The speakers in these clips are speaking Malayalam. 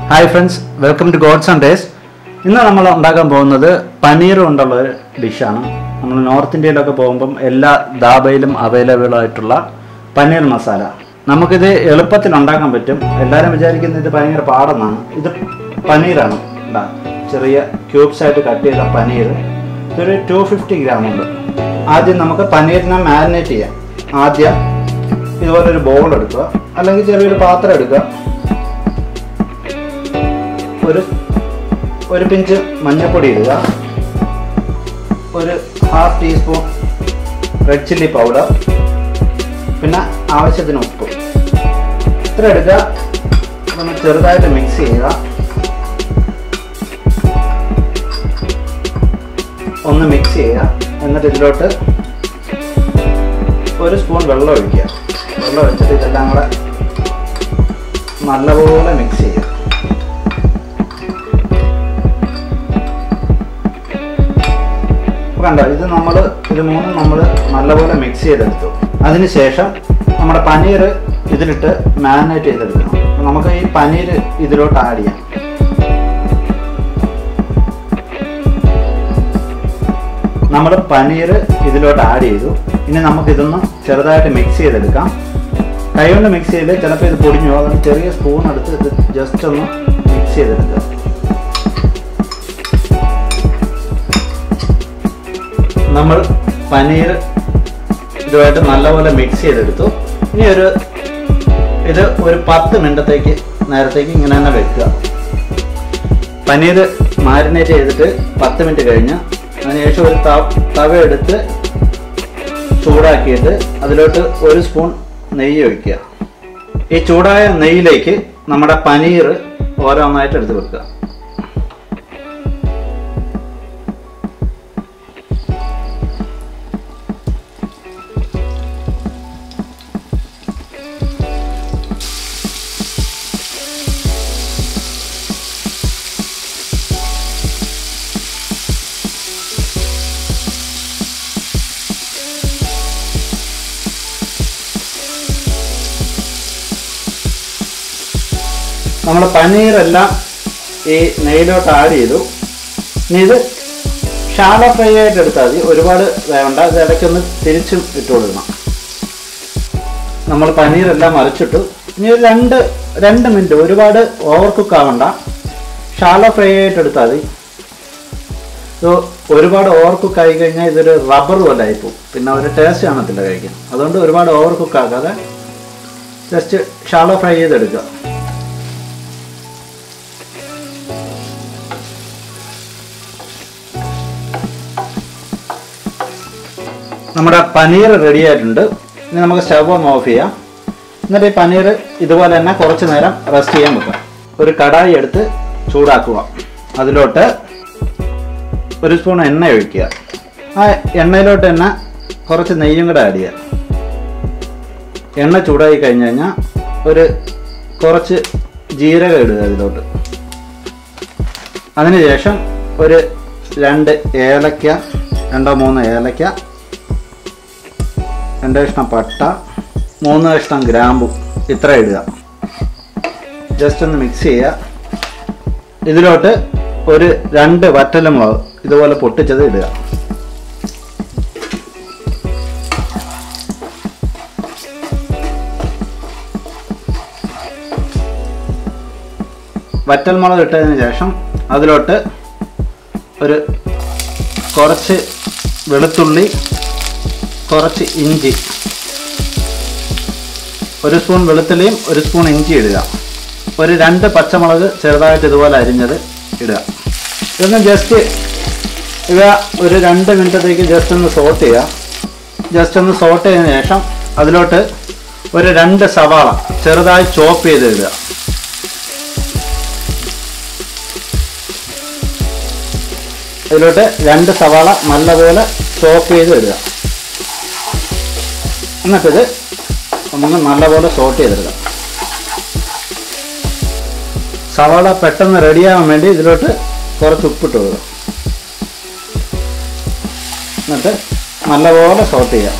hi friends welcome to gods and days ഇന്ന് നമ്മൾ ഉണ്ടാക്കാൻ പോകുന്നത് പനീർ കൊണ്ടുള്ള ഒരു ഡിഷാണ് നമ്മൾ നോർത്ത് ഇന്ത്യയിലൊക്കെ പോകുമ്പം എല്ലാ ദാബയിലും അവൈലബിൾ ആയിട്ടുള്ള പനീർ മസാല നമുക്കിത് എളുപ്പത്തിൽ ഉണ്ടാക്കാൻ പറ്റും എല്ലാവരും വിചാരിക്കുന്നത് ഇത് ഭയങ്കര പാടെന്നാണ് ഇത് പനീറാണ് ഇതാ, ചെറിയ ക്യൂബ്സ് ആയിട്ട് കട്ട് ചെയ്ത പനീർ ഇതൊരു ടു ഫിഫ്റ്റി ഗ്രാം ഉണ്ട് ആദ്യം നമുക്ക് പനീറിനെ മാരിനേറ്റ് ചെയ്യാം ആദ്യം ഇതുപോലെ ഒരു ബോൾ എടുക്കുക അല്ലെങ്കിൽ ചെറിയൊരു പാത്രം എടുക്കുക ഒരു ഒരു പിഞ്ച് മഞ്ഞൾപ്പൊടി ഇടുക ഒരു half teaspoon red chilli powder പിന്നെ ആവശ്യത്തിന് ഉപ്പ് ഇത്ര എടുക്കുക ഒന്ന് ചെറുതായിട്ട് മിക്സ് ചെയ്യുക ഒന്ന് മിക്സ് ചെയ്യുക എന്നിട്ട് ഇതിലോട്ട് ഒരു സ്പൂൺ വെള്ളം ഒഴിക്കുക വെള്ളം ഒഴിച്ചിട്ട് ഇതെല്ലാം കൂടെ നല്ലപോലെ മിക്സ് ചെയ്യുക ഇപ്പൊ കണ്ടോ ഇത് നമ്മൾ ഇത് മൂന്നും നമ്മൾ നല്ലപോലെ മിക്സ് ചെയ്തെടുത്തു അതിനുശേഷം നമ്മുടെ പനീർ ഇതിലിട്ട് മാരിനേറ്റ് ചെയ്തെടുക്കണം അപ്പൊ നമുക്ക് ഈ പനീർ ഇതിലോട്ട് ആഡ് ചെയ്യാം നമ്മൾ പനീർ ഇതിലോട്ട് ആഡ് ചെയ്തു ഇനി നമുക്ക് ഇതൊന്ന് ചെറുതായിട്ട് മിക്സ് ചെയ്തെടുക്കാം കൈ കൊണ്ട് മിക്സ് ചെയ്ത് ചിലപ്പോൾ ഇത് പൊടിഞ്ഞു പോകും അതുകൊണ്ട് ചെറിയ സ്പൂൺ എടുത്ത് ഇത് ജസ്റ്റ് ഒന്ന് മിക്സ് ചെയ്തെടുക്കുക നമ്മൾ പനീർ ഇതുമായിട്ട് നല്ലപോലെ മിക്സ് ചെയ്തെടുത്തു ഇനി ഒരു ഇത് ഒരു പത്ത് മിനിറ്റത്തേക്ക് നേരത്തേക്ക് ഇങ്ങനെ തന്നെ വെക്കുക പനീർ മാരിനേറ്റ് ചെയ്തിട്ട് പത്ത് മിനിറ്റ് കഴിഞ്ഞ് അതിനുശേഷം ഒരു ത- തവ എടുത്ത് ചൂടാക്കിയിട്ട് അതിലോട്ട് ഒരു സ്പൂൺ നെയ്യ് ഒഴിക്കുക ഈ ചൂടായ നെയ്യിലേക്ക് നമ്മുടെ പനീർ ഓരോന്നായിട്ട് എടുത്ത് വെക്കുക നമ്മൾ പനീറെല്ലാം ഈ നെയ്യിലോട്ട് ആഡ് ചെയ്തു ഇനി ഇത് ഷാലോ ഫ്രൈ ആയിട്ട് എടുത്താൽ മതി ഒരുപാട് വേണ്ട ഇത് ഇടയ്ക്കൊന്ന് തിരിച്ചും ഇട്ട് കൊടുക്കണം നമ്മൾ പനീറെല്ലാം മറിച്ചിട്ടു ഇനി ഒരു രണ്ട് രണ്ട് മിനിറ്റ് ഒരുപാട് ഓവർ കുക്ക് ആവണ്ട ഷാലോ ഫ്രൈ ആയിട്ട് എടുത്താൽ മതി ഇത് ഒരുപാട് ഓവർ കുക്ക് ആയി കഴിഞ്ഞാൽ ഇതൊരു റബ്ബർ പോലെ ആയിപ്പോവും പിന്നെ ഒരു ടേസ്റ്റ് കാണത്തില്ല കഴിക്കാൻ അതുകൊണ്ട് ഒരുപാട് ഓവർ കുക്ക് ആക്കാതെ ജസ്റ്റ് ഷാലോ ഫ്രൈ ചെയ്തെടുക്കുക നമ്മുടെ പനീർ റെഡി ആയിട്ടുണ്ട് ഇനി നമുക്ക് സ്റ്റവ് ഒന്ന് ഓഫ് ചെയ്യാം എന്നിട്ട് ഈ പനീർ ഇതുപോലെ തന്നെ കുറച്ച് നേരം റെസ്റ്റ് ചെയ്യാൻ വെക്കാം ഒരു കടായി എടുത്ത് ചൂടാക്കുക അതിലോട്ട് ഒരു സ്പൂൺ എണ്ണ ഒഴിക്കുക ആ എണ്ണയിലോട്ട് തന്നെ കുറച്ച് നെയ്യും കൂടെ ആഡ് ചെയ്യുക എണ്ണ ചൂടായി കഴിഞ്ഞ് കഴിഞ്ഞാൽ ഒരു കുറച്ച് ജീരകം ഇടുക അതിലോട്ട് അതിനുശേഷം ഒരു രണ്ട് ഏലക്ക രണ്ടോ മൂന്നോ ഏലക്ക രണ്ട് കഷ്ണം പട്ട മൂന്ന് കഷ്ണം ഗ്രാമ്പു ഇത്ര ഇടുക ജസ്റ്റ് ഒന്ന് മിക്സ് ചെയ്യുക ഇതിലോട്ട് ഒരു രണ്ട് വറ്റലമുളക് ഇതുപോലെ പൊട്ടിച്ചത് ഇടുക വറ്റൽമുളക് ഇട്ടതിന് ശേഷം അതിലോട്ട് ഒരു കുറച്ച് വെളുത്തുള്ളി കുറച്ച് ഇഞ്ചി ഒരു സ്പൂൺ വെളുത്തുള്ളിയും ഒരു സ്പൂൺ ഇഞ്ചി ഇടുക ഒരു രണ്ട് പച്ചമുളക് ചെറുതായിട്ട് ഇതുപോലെ അരിഞ്ഞത് ഇടുക ഇതൊന്ന് ജസ്റ്റ് ഇവ ഒരു രണ്ട് മിനിറ്റത്തേക്ക് ജസ്റ്റ് ഒന്ന് സോട്ട് ചെയ്യുക ജസ്റ്റ് ഒന്ന് സോട്ട് ചെയ്തതിന് ശേഷം അതിലോട്ട് ഒരു രണ്ട് സവാള ചെറുതായി ചോപ്പ് ചെയ്ത് ഇടുക ഇതിലോട്ട് രണ്ട് സവാള നല്ലപോലെ ചോപ്പ് ചെയ്ത് ഇടുക എന്നിട്ടിത് നമുക്ക് നല്ലപോലെ സോട്ട് ചെയ്തെടുക്കാം സവാള പെട്ടെന്ന് റെഡിയാകാൻ വേണ്ടി ഇതിലോട്ട് കുറച്ച് ഉപ്പിട്ട് കൊടുക്കുക എന്നിട്ട് നല്ലപോലെ സോട്ട് ചെയ്യുക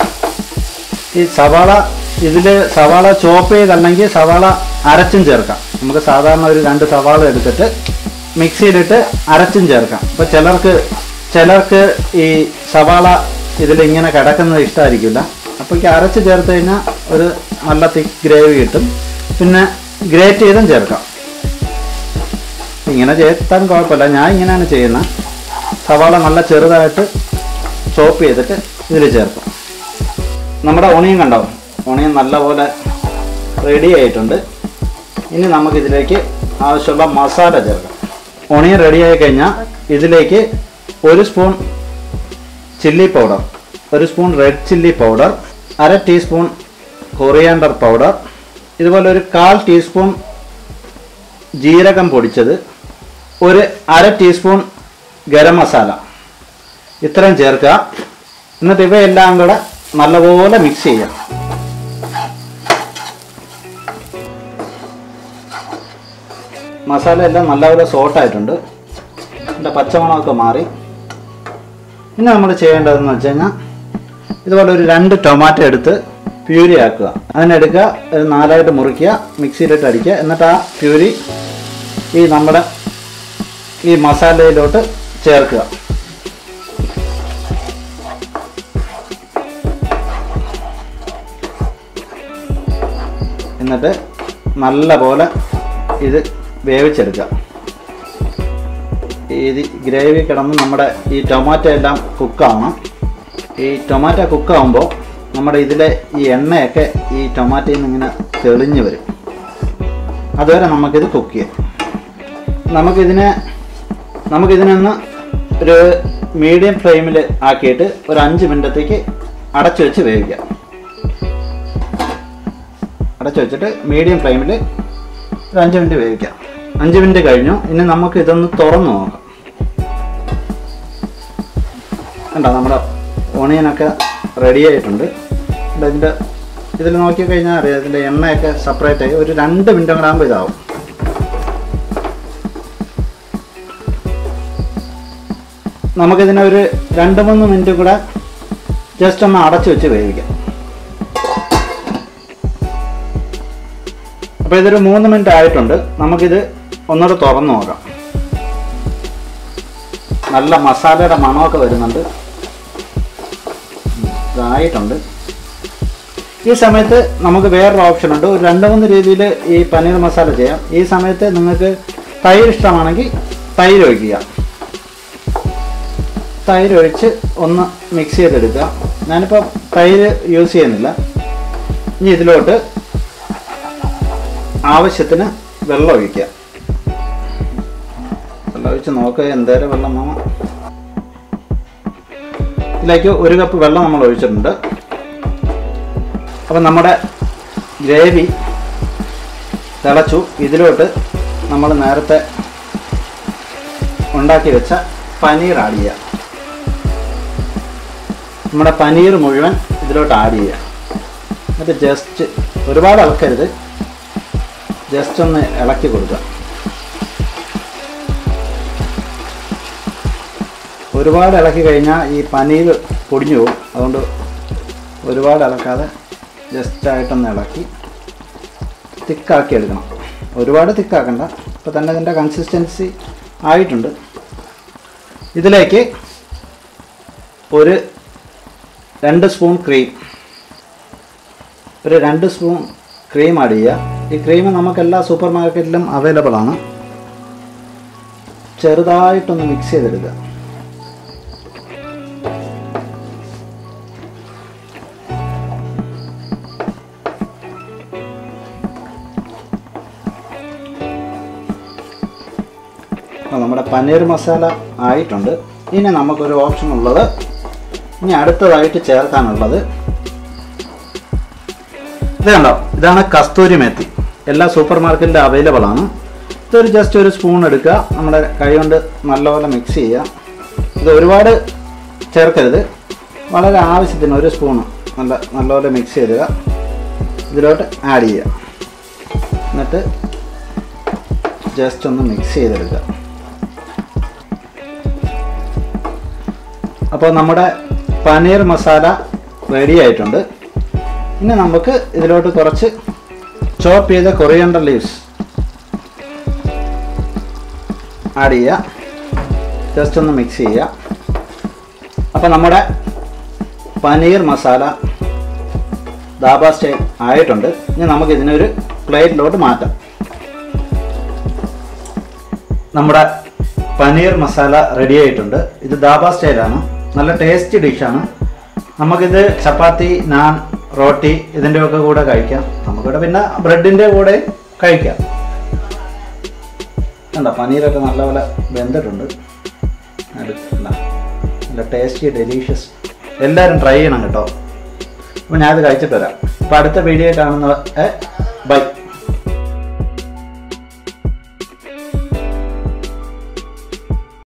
ഈ സവാള ഇതിൽ സവാള ചോപ്പ് ചെയ്തല്ലെങ്കിൽ സവാള അരച്ചും ചേർക്കാം നമുക്ക് സാധാരണ ഒരു രണ്ട് സവാള എടുത്തിട്ട് മിക്സിയിലിട്ട് അരച്ചും ചേർക്കാം അപ്പോൾ ചിലർക്ക് ചിലർക്ക് ഈ സവാള ഇതിലിങ്ങനെ കിടക്കുന്നത് ഇഷ്ടമായിരിക്കില്ല അപ്പോൾ ഈ അരച്ച് ചേർത്ത് കഴിഞ്ഞാൽ ഒരു നല്ല തിക്ക് ഗ്രേവി കിട്ടും പിന്നെ ഗ്രേറ്റ് ചെയ്തും ചേർക്കാം ഇങ്ങനെ ചേർത്താൻ കുഴപ്പമില്ല ഞാൻ ഇങ്ങനെയാണ് ചെയ്യുന്നത് സവാള നല്ല ചെറുതായിട്ട് ചോപ്പ് ചെയ്തിട്ട് ഇതിൽ ചേർക്കും നമ്മുടെ ഓണിയൻ കണ്ടോ ഓണിയൻ നല്ലപോലെ റെഡി ആയിട്ടുണ്ട് ഇനി നമുക്കിതിലേക്ക് ആവശ്യമുള്ള മസാല ചേർക്കാം ഓണിയൻ റെഡി ആയി കഴിഞ്ഞാൽ ഇതിലേക്ക് ഒരു സ്പൂൺ ചില്ലി പൗഡർ ഒരു സ്പൂൺ റെഡ് ചില്ലി പൗഡർ അര ടീസ്പൂൺ കൊറിയാണ്ടർ പൗഡർ ഇതുപോലെ ഒരു കാൽ ടീസ്പൂൺ ജീരകം പൊടിച്ചത് ഒരു അര ടീസ്പൂൺ ഗരം മസാല ഇത്രയും ചേർക്കുക എന്നിട്ട് ഇവയെല്ലാം കൂടെ നല്ലപോലെ മിക്സ് ചെയ്യാം മസാല എല്ലാം നല്ലപോലെ സോട്ടായിട്ടുണ്ട് ഇതിൻ്റെ പച്ചമണമൊക്കെ മാറി ഇനി നമ്മൾ ചെയ്യേണ്ടതെന്ന് വെച്ച് കഴിഞ്ഞാൽ ഇതുപോലെ ഒരു രണ്ട് ടൊമാറ്റോ എടുത്ത് പ്യൂരി ആക്കുക അതിനെടുക്കുക ഇത് നാലായിട്ട് മുറിക്കുക മിക്സിയിലിട്ട് അടിക്കുക എന്നിട്ട് ആ പ്യൂരി ഈ നമ്മുടെ ഈ മസാലയിലോട്ട് ചേർക്കുക എന്നിട്ട് നല്ല പോലെ ഇത് വേവിച്ചെടുക്കുക ഇത് ഗ്രേവി കിടന്ന് നമ്മുടെ ഈ ടൊമാറ്റോ എല്ലാം കുക്കാവണം ഈ ടൊമാറ്റോ കുക്കാവുമ്പോൾ നമ്മുടെ ഇതിലെ ഈ എണ്ണയൊക്കെ ഈ ടൊമാറ്റോയിൽ നിന്ന് ഇങ്ങനെ തെളിഞ്ഞ് വരും അതുവരെ നമുക്കിത് കുക്ക് ചെയ്യാം നമുക്കിതിനെ നമുക്കിതിനൊന്ന് ഒരു മീഡിയം ഫ്ലെയിമിൽ ആക്കിയിട്ട് ഒരു അഞ്ച് മിനിറ്റത്തേക്ക് അടച്ചു വെച്ച് വേവിക്കാം അടച്ചു വെച്ചിട്ട് മീഡിയം ഫ്ലെയിമിൽ ഒരു അഞ്ച് മിനിറ്റ് വേവിക്കാം അഞ്ച് മിനിറ്റ് കഴിഞ്ഞു ഇനി നമുക്ക് ഇതൊന്ന് തുറന്നു നോക്കാം കണ്ടോ നമ്മുടെ ഓണിയനൊക്കെ റെഡി ആയിട്ടുണ്ട് കണ്ടോ ഇതിൻ്റെ ഇതിൽ നോക്കി കഴിഞ്ഞാൽ അറിയാം ഇതിൻ്റെ എണ്ണയൊക്കെ സെപ്പറേറ്റ് ആയി ഒരു രണ്ട് മിനിറ്റ് കൂടെ ആകുമ്പോൾ ഇതാവും നമുക്കിതിനെ ഒരു രണ്ട് മൂന്ന് മിനിറ്റ് കൂടെ ജസ്റ്റ് ഒന്ന് അടച്ചു വെച്ച് വേവിക്കാം അപ്പോൾ ഇതൊരു മൂന്ന് മിനിറ്റ് ആയിട്ടുണ്ട് നമുക്കിത് ഒന്നുകൂടെ തുറന്നു നോക്കാം നല്ല മസാലയുടെ മണമൊക്കെ വരുന്നുണ്ട് ഇതായിട്ടുണ്ട് ഈ സമയത്ത് നമുക്ക് വേറൊരു ഓപ്ഷൻ ഉണ്ട് ഒരു രണ്ട് മൂന്ന് രീതിയിൽ ഈ പനീർ മസാല ചെയ്യാം ഈ സമയത്ത് നിങ്ങൾക്ക് തൈര് ഇഷ്ടമാണെങ്കിൽ തൈര് ഒഴിക്കുക തൈര് ഒഴിച്ച് ഒന്ന് മിക്സ് ചെയ്തെടുക്കുക ഞാനിപ്പോൾ തൈര് യൂസ് ചെയ്യുന്നില്ല ഇനി ഇതിലോട്ട് ആവശ്യത്തിന് വെള്ളം ഒഴിക്കുക വെള്ളം ഒഴിച്ച് നോക്കുക എന്തേരം വെള്ളം വേണം ഇതിലേക്ക് ഒരു കപ്പ് വെള്ളം നമ്മൾ ഒഴിച്ചിട്ടുണ്ട് അപ്പം നമ്മുടെ ഗ്രേവി തിളച്ചു ഇതിലോട്ട് നമ്മൾ നേരത്തെ ഉണ്ടാക്കി വെച്ച പനീർ ആഡ് ചെയ്യുക നമ്മുടെ പനീർ മുഴുവൻ ഇതിലോട്ട് ആഡ് ചെയ്യുക എന്നിട്ട് ജസ്റ്റ് ഒരുപാട് ഇളക്കരുത് ജസ്റ്റ് ഒന്ന് ഇളക്കി കൊടുക്കുക ഒരുപാട് ഇളക്കി കഴിഞ്ഞാൽ ഈ പനീർ പൊടിഞ്ഞു പോകും അതുകൊണ്ട് ഒരുപാട് ഇളക്കാതെ ജസ്റ്റായിട്ടൊന്ന് ഇളക്കി തിക്കാക്കി എടുക്കണം ഒരുപാട് തിക്കാക്കണ്ട ഇപ്പോൾ തന്നെ ഇതിൻ്റെ കൺസിസ്റ്റൻസി ആയിട്ടുണ്ട് ഇതിലേക്ക് ഒരു രണ്ട് സ്പൂൺ ക്രീം ഒരു രണ്ട് സ്പൂൺ ക്രീം ആഡ് ചെയ്യുക ഈ ക്രീം നമുക്ക് എല്ലാ സൂപ്പർ മാർക്കറ്റിലും അവൈലബിൾ ആണ് ചെറുതായിട്ടൊന്ന് മിക്സ് ചെയ്തെടുക്കുക അപ്പോൾ നമ്മുടെ പനീർ മസാല ആയിട്ടുണ്ട് ഇനി നമുക്കൊരു ഓപ്ഷൻ ഉള്ളത് ഇനി അടുത്തതായിട്ട് ചേർക്കാനുള്ളത് ഇത് കണ്ടോ ഇതാണ് കസ്തൂരി മേത്തി എല്ലാ സൂപ്പർ മാർക്കറ്റിലും അവൈലബിൾ ആണ് ഇതൊരു ജസ്റ്റ് ഒരു സ്പൂൺ എടുക്കുക നമ്മുടെ കൈ കൊണ്ട് നല്ലപോലെ മിക്സ് ചെയ്യുക ഇത് ഒരുപാട് ചേർക്കരുത് വളരെ ആവശ്യത്തിന് ഒരു സ്പൂണ് നല്ല നല്ലപോലെ മിക്സ് ചെയ്യുക ഇതിലോട്ട് ആഡ് ചെയ്യുക എന്നിട്ട് ജസ്റ്റ് ഒന്ന് മിക്സ് ചെയ്തെടുക്കുക അപ്പോൾ നമ്മുടെ പനീർ മസാല റെഡി ആയിട്ടുണ്ട് ഇനി നമുക്ക് ഇതിലോട്ട് കുറച്ച് ചോപ്പ് ചെയ്ത കൊറിയണ്ടർ ലീവ്സ് ആഡ് ചെയ്യുക ജസ്റ്റ് ഒന്ന് മിക്സ് ചെയ്യുക അപ്പോൾ നമ്മുടെ പനീർ മസാല ദാബ സ്റ്റൈൽ ആയിട്ടുണ്ട് ഇനി നമുക്ക് ഇതിനൊരു പ്ലേറ്റിലോട്ട് മാറ്റാം നമ്മുടെ പനീർ മസാല റെഡി ആയിട്ടുണ്ട് ഇത് ദാബ സ്റ്റൈലാണ് നല്ല ടേസ്റ്റി ഡിഷാണ് നമുക്കിത് ചപ്പാത്തി നാൻ റോട്ടി ഇതിൻ്റെ ഒക്കെ കൂടെ കഴിക്കാം നമുക്കിവിടെ പിന്നെ ബ്രെഡിൻ്റെ കൂടെ കഴിക്കാം കണ്ട പനീരൊക്കെ നല്ലപോലെ വെന്തിട്ടുണ്ട് അടുത്ത നല്ല ടേസ്റ്റി ഡെലീഷ്യസ് എല്ലാവരും ട്രൈ ചെയ്യണം കേട്ടോ അപ്പോൾ ഞാനത് കഴിച്ചിട്ട് വരാം അപ്പോൾ അടുത്ത വീഡിയോ കാണുന്ന ബൈ